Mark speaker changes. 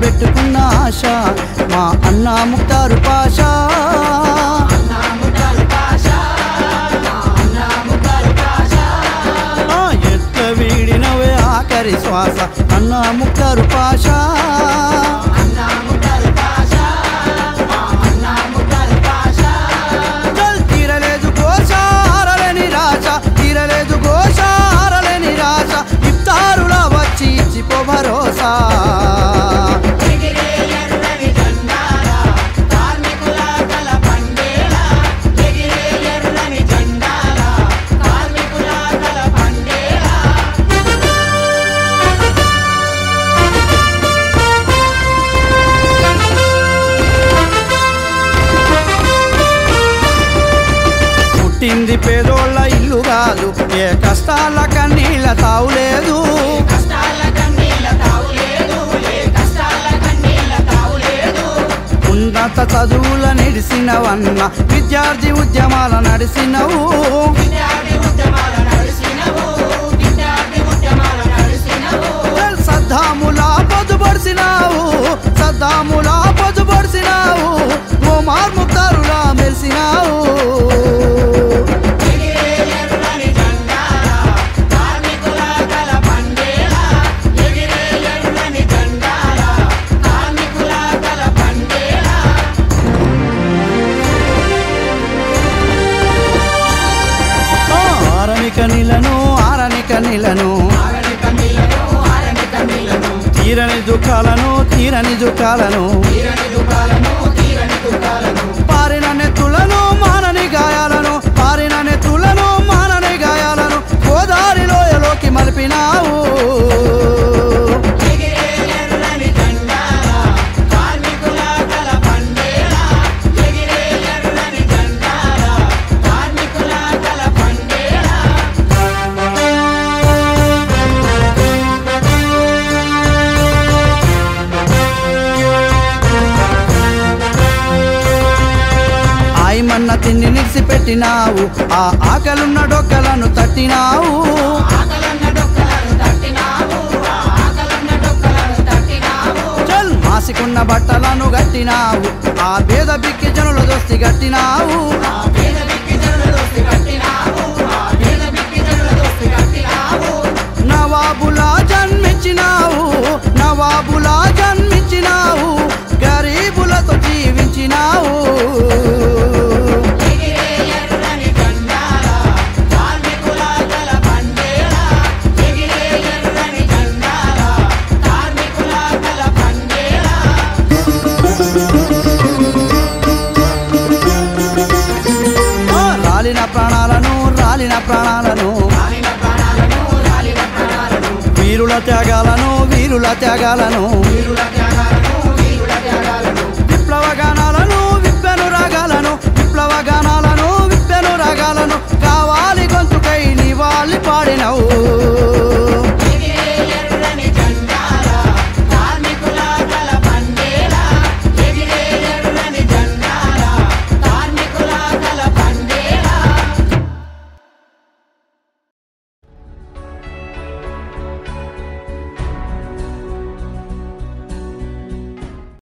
Speaker 1: పెట్టుకున్న ఆశ మా అన్న ముక్తారు పాషా ఆ ఎట్ల వీడినవే ఆఖరి శ్వాస అన్న ముక్తారు పాషా చల్ తీరలేదు ఘోష ఆరలేని రాజ తీరలేదు ఘోష ఆరలేని రాజ ఇఫ్తారులా వచ్చి ఇచ్చిపో భరోసా పుట్టింది పేదోళ్ళ ఇల్లు కాదు ఏ కష్టాల కన్నీళ్ళ తావులేదు ఉన్నత చదువుల నడిసినవన్న విద్యార్థి ఉద్యమాల నడిసినవు చల్ సద్దాములా పొద్దుపడిసినావు సద్దాములా పొద్దుపడిసినావు ఓ మార్ముక్తారులా మెరిసినావు ఆ, ఆరనిక నీలను ఆరనిక నీలను తీరని దుఃఖాలను తీరని దుఃఖాలను పారిన నెత్తులను మానని గాయాలను పారిన నెత్తులను మానని గాయాలను గోదారి లోయలోకి మలిపినావు ఆయమన్న తిండి నిలిసి పెట్టినావు ఆ ఆకలున్న డొక్కలను తట్టినావు చల్ మాసికున్న బట్టలను గట్టినావు ఆ పేద బిక్కి జనుల దోస్తి గట్టినావు నవాబులా జన్మించినావు నవాబులా జన్మించినావు గరీబులతో జీవించినావు ఆ, రాలిన ప్రాణాలను రాలిన ప్రాణాలను వీరుల త్యాగాలను వీరుల త్యాగాలను విప్లవ గానాలను